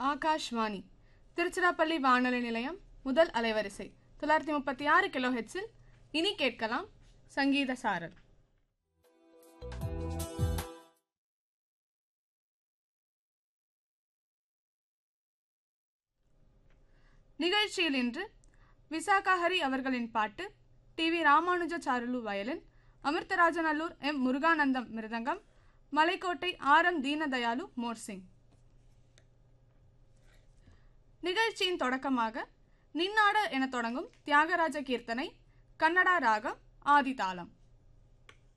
ஆகாஷ்வாணி திருச்சிராப்பள்ளி வானொலி நிலையம் முதல் அலைவரிசை தொள்ளாயிரத்தி முப்பத்தி ஆறு கிலோ ஹெட்ஸில் இனி கேட்கலாம் சங்கீத சாரல் நிகழ்ச்சியில் இன்று விசாகா ஹரி அவர்களின் பாட்டு T V Ramanujacharulu violin Amirtharajanallur M Muruganandam mridangam Malaikottai R M Deenadayalu morsing நிகழ்ச்சியின் தொடக்கமாக நின்னாட என தொடங்கும் தியாகராஜ கீர்த்தனை கன்னடா ராகம் ஆதிதாளம்